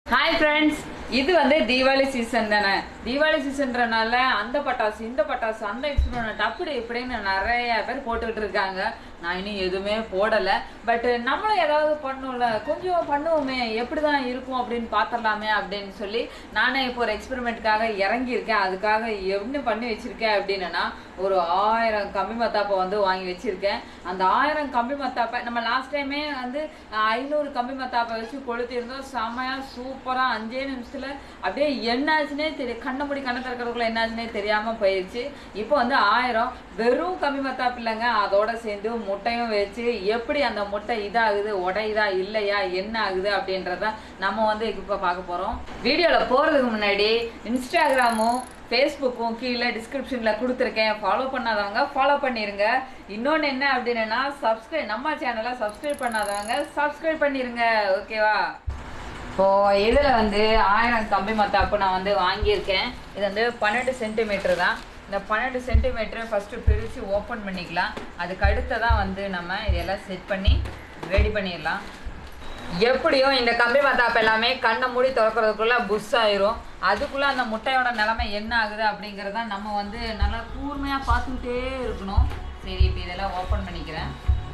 hi friends இது வந்து Deepavali season தானே தீபாவளி சீசன்றனால அந்த பட்டாசு இந்த பட்டாசு அந்த எக்ஸ்பெரிமெண்ட் அப்படி இப்படின்னு நிறைய பேர் போட்டுக்கிட்டு இருக்காங்க நான் இன்னும் எதுவுமே போடலை பட் நம்மளும் ஏதாவது பண்ணும்ல கொஞ்சம் பண்ணுவோமே எப்படி தான் இருக்கும் அப்படின்னு பார்த்துடலாமே அப்படின்னு சொல்லி நானே இப்போ ஒரு எக்ஸ்பெரிமெண்ட்டுக்காக இறங்கியிருக்கேன் அதுக்காக என்ன பண்ணி வச்சுருக்கேன் அப்படின்னா ஒரு ஆயிரம் கம்பி மத்தாப்பை வந்து வாங்கி வச்சுருக்கேன் அந்த ஆயிரம் கம்பி மத்தாப்பை நம்ம லாஸ்ட் டைமே வந்து அஹ், ஐநூறு கம்பி மத்தாப்பை வச்சு கொளுத்திருந்தோம் செம்மையாக சூப்பராக அஞ்சே நிமிஷத்தில் அப்படியே என்னாச்சுன்னே தெரியும் கண்ணை மூடி கண்ணை திறக்கிறதுக்குள்ள என்னாச்சுன்னே தெரியாமல் போயிடுச்சு இப்போ வந்து ஆயிரம் வெறும் கம்பி மத்தாப்பு இல்லைங்க அதோட சேர்ந்து முட்டையும் வச்சு எப்படி அந்த முட்டை இதாகுது உடையுதா இல்லையா என்ன ஆகுது அப்படின்றத நம்ம வந்து இப்போ பார்க்க போகிறோம் வீடியோவில் போகிறதுக்கு முன்னாடி இன்ஸ்டாகிராமும் ஃபேஸ்புக்கும் கீழே டிஸ்கிரிப்ஷனில் கொடுத்துருக்கேன் ஃபாலோ பண்ணாதவங்க ஃபாலோ பண்ணிடுங்க இன்னொன்று என்ன அப்படின்னா சப்ஸ்கிரைப் நம்ம சேனலை சப்ஸ்கிரைப் பண்ணாதவங்க சப்ஸ்கிரைப் பண்ணிடுங்க ஓகேவா இப்போது இதில் வந்து ஆயிரம் கம்பி மத்தாப்பு நான் வந்து வாங்கியிருக்கேன் இது வந்து பன்னெண்டு சென்டிமீட்டர் தான் இந்த பன்னெண்டு சென்டிமீட்டரை ஃபஸ்ட்டு பிரித்து ஓப்பன் பண்ணிக்கலாம் அதுக்கு அடுத்ததான் வந்து நம்ம இதெல்லாம் செட் பண்ணி ரெடி பண்ணிடலாம் எப்படியும் இந்த கம்பி மத்தாப்பு எல்லாமே கண்ணை மூடி திறக்கிறதுக்குள்ள புஷ் ஆயிரும் அதுக்குள்ள அந்த முட்டையோட நிலைமை என்ன ஆகுது அப்படிங்கிறத நம்ம வந்து நல்லா கூர்மையாக பார்த்துக்கிட்டே இருக்கணும் சரி இப்போ இதெல்லாம் ஓப்பன் பண்ணிக்கிறேன்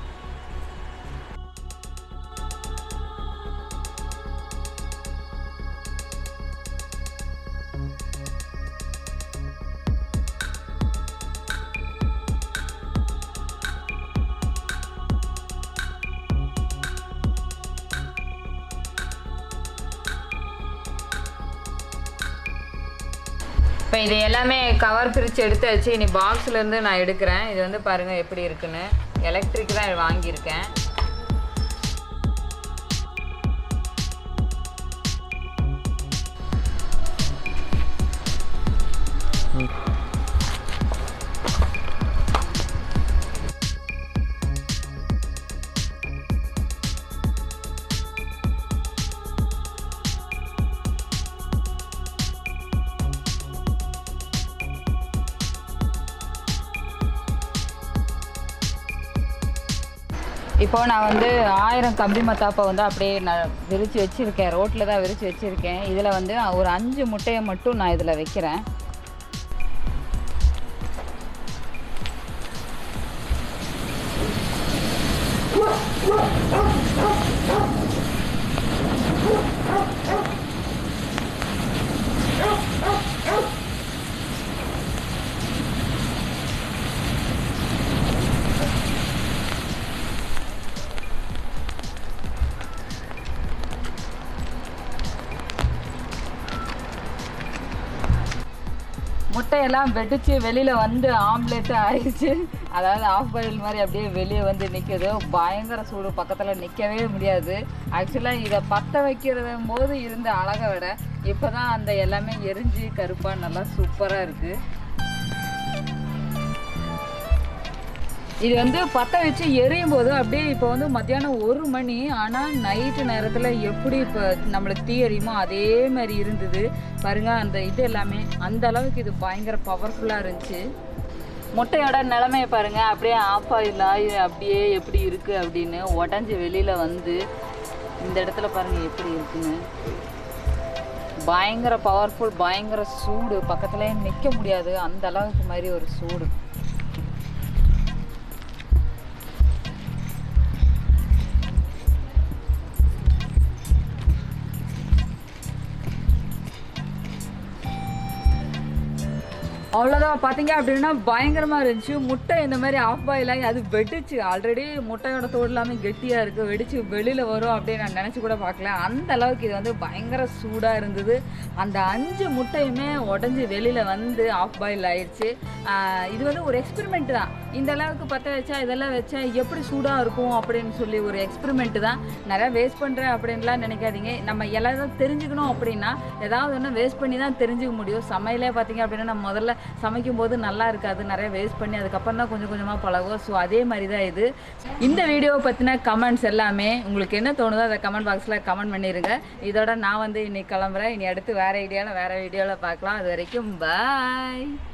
இப்போ இது எல்லாமே கவர் பிரித்து எடுத்து வச்சு இனி பாக்ஸ்லேருந்து நான் எடுக்கிறேன் இது வந்து பாருங்கள் எப்படி இருக்குன்னு எலக்ட்ரிக் தான் வாங்கியிருக்கேன் இப்போ நான் வந்து ஆயிரம் கம்பி மத்தாப்பை வந்து அப்படியே நான் விரித்து வச்சுருக்கேன் ரோட்டில் தான் விரித்து வச்சுருக்கேன் இதில் வந்து ஒரு அஞ்சு முட்டையை மட்டும் நான் இதில் வைக்கிறேன் முட்டையெல்லாம் வெடிச்சு வெளியில் வந்து ஆம்லேட்டு ஆயிடுச்சு அதாவது ஆஃப் பாயில் மாதிரி அப்படியே வெளியே வந்து நிற்குது பயங்கர சூடு பக்கத்தில் நிற்கவே முடியாது ஆக்சுவலாக இதை பற்ற வைக்கிறது போது இருந்த அழகை விட இப்போ தான் அந்த எல்லாமே எரிஞ்சு கருப்பாக நல்லா சூப்பராக இருக்குது இது வந்து பற்ற வச்சு எரியும் போது அப்படியே இப்போ வந்து மத்தியானம் ஒரு மணி ஆனால் நைட்டு நேரத்தில் எப்படி இப்போ நம்மளுக்கு தீ எரியுமோ அதே மாதிரி இருந்தது பாருங்க அந்த இது எல்லாமே அந்த அளவுக்கு இது பயங்கர பவர்ஃபுல்லாக இருந்துச்சு முட்டையோட நிலமையை பாருங்க அப்படியே ஆஃப் ஆயில் ஆகி அப்படியே எப்படி இருக்குது அப்படின்னு உடஞ்சி வெளியில் வந்து இந்த இடத்துல பாருங்க எப்படி இருக்குன்னு பயங்கர பவர்ஃபுல் பயங்கர சூடு பக்கத்துலேயே நிற்க முடியாது அந்த அளவுக்கு மாதிரி ஒரு சூடு அவ்வளோதான் பார்த்தீங்க அப்படின்னா பயங்கரமாக இருந்துச்சு முட்டை இந்த மாதிரி ஆஃப் பாயில் ஆகி அது வெடிச்சு ஆல்ரெடி முட்டையோட தோடு எல்லாமே கெட்டியாக இருக்குது வெடிச்சு வெளியில் வரும் அப்படின்னு நான் நினச்சி கூட பார்க்கல அந்த அளவுக்கு இது வந்து பயங்கர சூடாக இருந்தது அந்த அஞ்சு முட்டையுமே உடஞ்சி வெளியில் வந்து ஆஃப் பாயில் ஆயிடுச்சு ஆஹ் இது வந்து ஒரு எக்ஸ்பெரிமெண்ட் தான் இந்த அளவுக்கு பற்ற வச்சா இதெல்லாம் வச்சா எப்படி சூடாக இருக்கும் அப்படின்னு சொல்லி ஒரு எக்ஸ்பெரிமெண்ட் தான் நிறையா வேஸ்ட் பண்ணுறேன் அப்படின்லாம் நினைக்காதீங்க நம்ம எல்லாரும் தெரிஞ்சுக்கணும் அப்படின்னா ஏதாவது ஒன்று வேஸ்ட் பண்ணி தான் தெரிஞ்சுக்க முடியும் சமையலே பார்த்தீங்க அப்படின்னா நம்ம முதல்ல சமைக்கும் போது நல்லா இருக்காது நிறைய வேஸ்ட் பண்ணி அதுக்கப்புறம் தான் கொஞ்சம் கொஞ்சமாக பழகும் ஸோ அதே மாதிரி தான் இது இந்த வீடியோவை பற்றின கமெண்ட்ஸ் எல்லாமே உங்களுக்கு என்ன தோணுதோ அதை கமெண்ட் பாக்ஸில் கமெண்ட் பண்ணிடுங்க இதோட நான் வந்து இன்னைக்கு கிளம்புறேன் இனி அடுத்து வேறு ஐடியாவில் வேறு வீடியோவில் பார்க்கலாம் அது வரைக்கும் பாய்